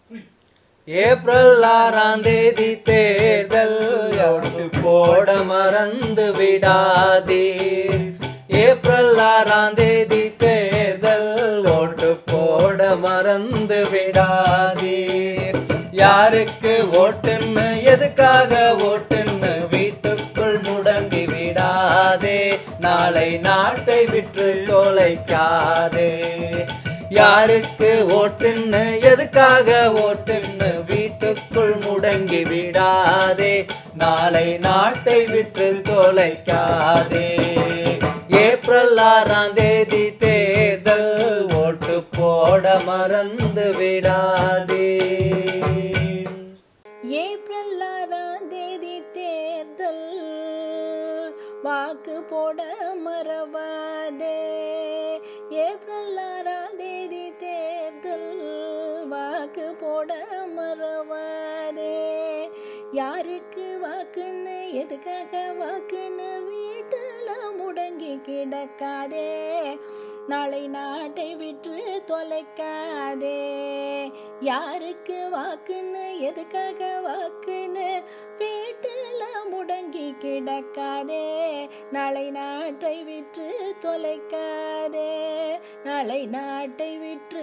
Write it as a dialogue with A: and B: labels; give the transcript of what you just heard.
A: April ஆறாம் தேதி தேர்தல் ஓட்டு போட மறந்து விடாதீர் ஏப்ரல் ஆறாம் தேதி தேர்தல் ஓட்டு போட மறந்து விடாதீர் யாருக்கு ஓட்டுன்னு எதுக்காக ஓட்டுன்னு வீட்டுக்குள் முடங்கி விடாதே நாளை நாட்டை விற்று தொலைக்காதே யாருக்கு ஓட்டுன்னு எதுக்காக ஓட்டுன்னு வீட்டுக்குள் முடங்கி விடாதே நாளை நாட்டை விட்டு தொலைக்காதே ஏப்ரல் ஆறாம் தேதி தேர்தல் ஓட்டு போட மறந்து விடாதே
B: ஏப்ரல் ஆறாம் தேதி தேர்தல் வாக்கு போட மறவாதே ஏப்ரல் ஆறாம் தேதி தேர்தல் வாக்கு போட மறவாதே யாருக்கு வாக்குன்னு எதுக்காக வாக்குன்னு வீட்டுல முடங்கி கிடக்காதே நாளை நாட்டை விற்று தொலைக்காதே யாருக்கு வாக்குன்னு எதுக்காக வாக்குன்னு வீட்டுல முடங்கி கிடக்காதே நாளை நாட்டை விற்று தொலைக்காதே நாளை நாட்டை விற்று